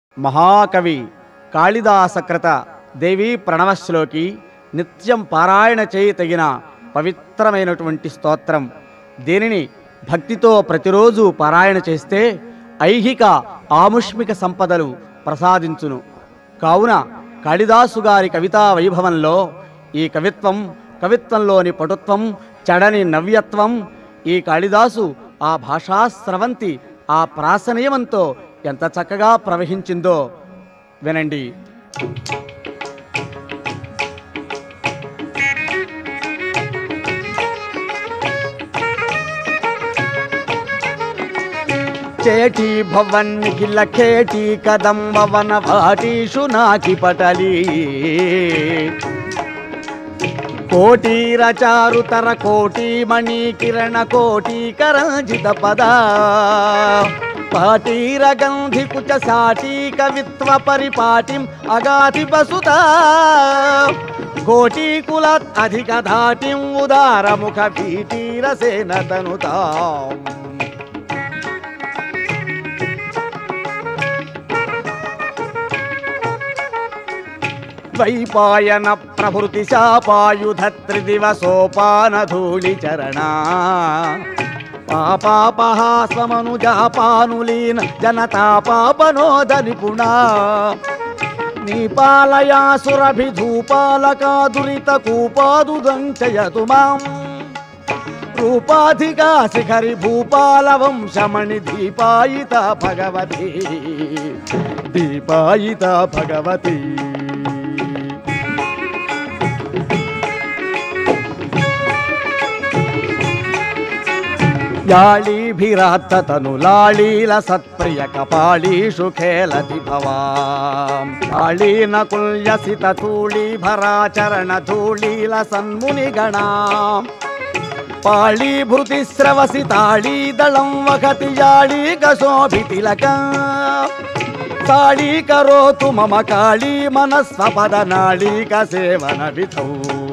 మహాకవి కాళిదాసకృత దేవీ ప్రణవశ్లోకి నిత్యం పారాయణ చేయి తగిన పవిత్రమైనటువంటి స్తోత్రం దీనిని భక్తితో ప్రతిరోజు పారాయణ చేస్తే ఐహిక ఆముష్మిక సంపదలు ప్రసాదించును కావున కాళిదాసు గారి కవితా వైభవంలో ఈ కవిత్వం కవిత్వంలోని పటుత్వం చడని నవ్యత్వం ఈ కాళిదాసు ఆ భాషాస్రవంతి ఆ ప్రాసనీయమంతో ఎంత చక్కగా ప్రవహించిందో వినండి చేటి భవన్ నిఖిల ఖేటి కదంబ వన వాటీషు నాకి పటలి కోటీర చారుతర కోటి మణి కిరణ కోటి కరంజిత పద పాటీర గంధి కుచ సాటి కవిత్వ పరిపాటిం అగాతి బసుత కోటి కులత్ అధిక ధాటిం ఉదార ముఖ భీటీర సేన తనుతాం వైపాయన ప్రభృతి శాపాయుధ త్రిదివసోపాన ధూళి చరణ పాపాపహాస్వమనుజాపానులీన జనతా పాపనోద నిపుణ నీపాలయాసురభిధూపాలకా దురిత కూపాదు దంచయతు మాం రూపాధికా శిఖరి భూపాల వంశమణి దీపాయిత భగవతి దీపాయిత భగవతి యాళీభిరాత్తను లాళీల సత్ప్రియ కపాళీషు ఖేలతి భవాం కాళీనకుల్యసిత తూళీభరాచరణ ధూళీల సన్మునిగణాం పాళీభృతి స్రవసి తాళీదళం వహతి యాళీక శోభితిలక కాళీకరోతు మమ కాళీ మనస్వపద నాళీక సేవన విధౌ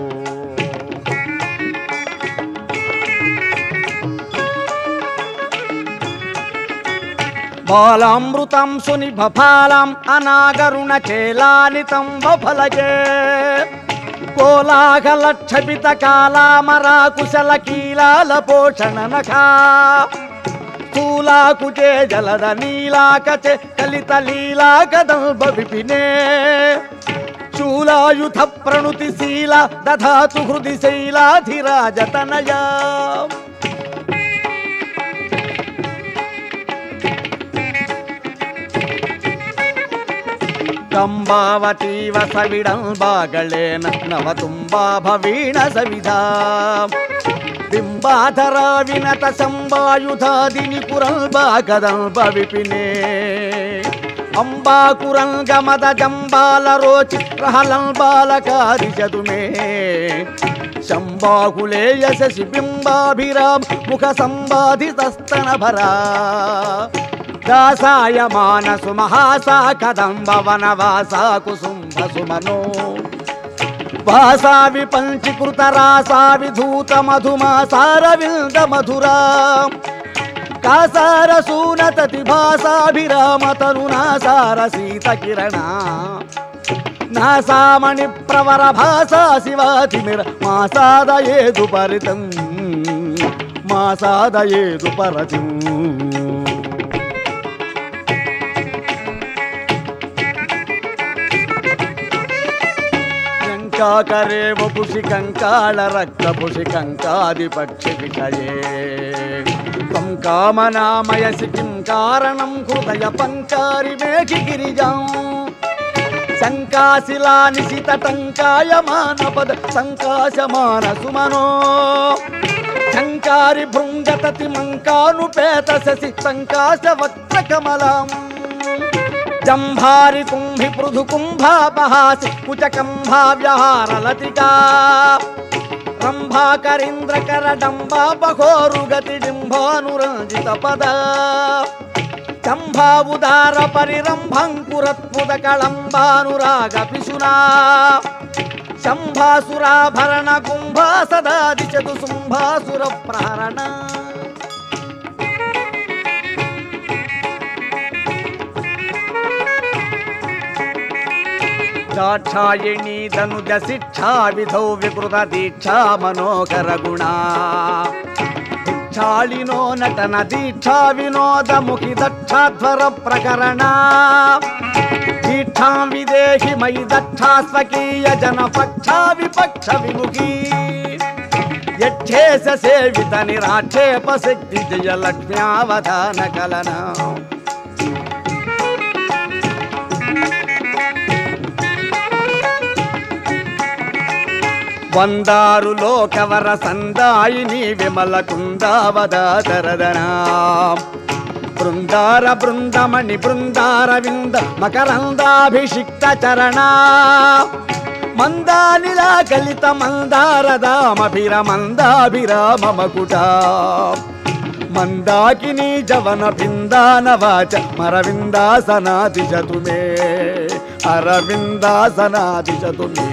బాలామృతం సునిభఫాలం అనాగరుణ చేలానితం బఫలగే కోలాహలక్షపిత కాలామరా కుశల కీలాల పోషణ నఖా స్థూలాకుచే జలద నీలాకచే కలిత లీలాకదంబ విపినే శూలాయుధ ప్రణుతి శీల దధాతు హృది శైలాధిరాజతనయా ಕಂಬಾವತೀವ ಸವಿಡಂಬಾಗಳೇನ ನವತುಂಬಾಭವೀಣ ಸವಿಧಾ ಬಿಂಬಾಧರ ವಿನತ ಸಂಬಾಯುಧಾದಿನಿ ಕುರಂಬಾಗದಂಬ ವಿಪಿನೇ ಅಂಬಾಕುರಂಗಮದ ಜಂಬಾಲ ರೋಚಿ ಪ್ರಹಲಂಬಾಲಕಾರಿ ಜದುಮೇ ಶಂಬಾಕುಲೇ ಯಶಸಿ ಬಿಂಬಾಭಿರಾಮ್ ಮುಖ ಸಂಬಾಧಿತಸ್ತನ ಭರಾ దాసాయ మానసు మహాసా కదంబ వనవాసా కుసుంభ సుమనో వాసా విపంచీకృత రాసా విధూత మధుమాసారవింద మధురా కాసార సూనతతి భాసాభిరామ తరుణాసార సీత కిరణ నాసామణి ప్రవర భాసా శివాతిమిర మాసాదయేదు పరితం మాసాదయేదు పరతిం కంకాకరే వపుషి కంకాళ రక్త పుషి కంకాది పక్షి విషయే త్వం కామనామయసి కిం కారణం హృదయ పంకారి మేఘి గిరిజాం శంకాశిలానిశిత టంకాయమాన పద సంకాశమాన సుమనో శంకారి భృంగతతి మంకానుపేత శశి సంకాశ వక్ర కమలం జంభారి కుంభి పృథు కుంభాపహాసి కుచకంభా వ్యహార లతికా రంభాకరీంద్రకర డంబా బహోరు గతి డింభానురంజిత పద చంభావుదార పరిరంభంకురత్పుద కళంబానురాగ పిశునా శంభాసురాభరణ కుంభా సదా దిశతు శుంభాసుర ప్రారణ దాక్షాయిణీ ధనుజ శిక్షా విధౌ వికృత దీక్షా మనోకర గుణా దీక్షాళినో నటన దీక్షా వినోదముఖి దక్షాధ్వర ప్రకరణ దీక్షాం విదేహి మయి దక్షా స్వకీయ జన పక్షా విపక్ష విముఖీ యక్షేస సేవిత నిరాక్షేప శక్తి జయ లక్ష్మ్యావధాన కలన వందారు లోకవర సందాయిని విమల కుందావదాదరదనా బృందార బృందమణి బృందార వింద మకరందాభిషిక్త చరణ మందానిలా కలిత మందారదామభిర మందాభిరామ మకుట మందాకిని జవన భిందాన వాచ మరవిందాసనాదిశతు మే అరవిందాసనాదిశతు మే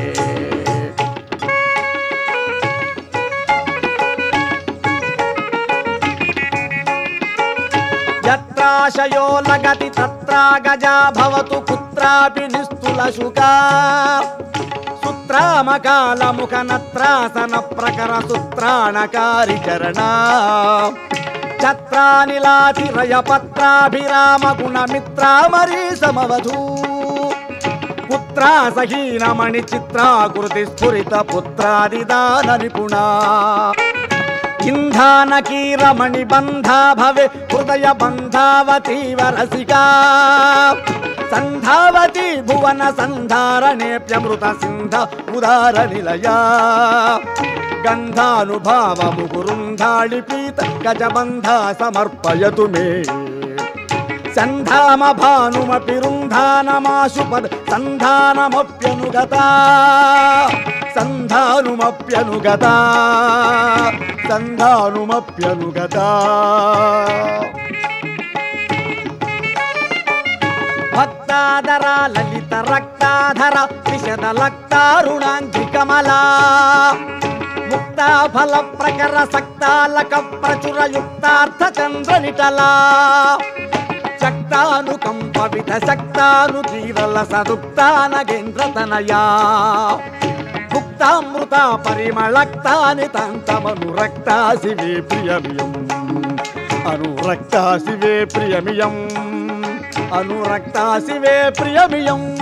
యత్రాశయో లగతి తత్రా గజా భవతు కుత్రాపి నిస్తుల శుకా సుత్రామకాల ముఖ నత్రాసన ప్రకర సుత్రాణకారి చరణ ఛత్రానిలాతిరయ పత్రాభిరామ గుణ మిత్రామరీ సమవధూ పుత్రా సహీనమణి చిత్రాకృతి స్ఫురిత పుత్రాదిదాన నిపుణా ఇంధానకీరమణి బంధా భవే హృదయ బంధావతీవ రసికా సంధావతి భువన సంధారణేప్యమృత సింధ ఉదార నిలయా గంధానుభావ ముగురుంధాళి పీత గజబంధ సమర్పయతు మే సంధామ భానుమపి రుంధానమాశు పద సంధానమప్యనుగత సంధానుమప్యనుగత సంధానుమప్యనుగత భక్తాధర లలిత రక్తాధర విశద లక్తారుణాంగి కమలా ముక్తా ఫల ప్రకర సక్తాలక ప్రచుర యుక్తార్థ చంద్ర నిటలా శక్తానుకంప విధ శక్తాను కీరల సదుక్తానగేంద్ర తనయా భుక్తామృత పరిమళక్తాని తంతమనురక్తా శివే ప్రియమియం అనురక్తా శివే ప్రియమియం అనురక్తా శివే ప్రియమియం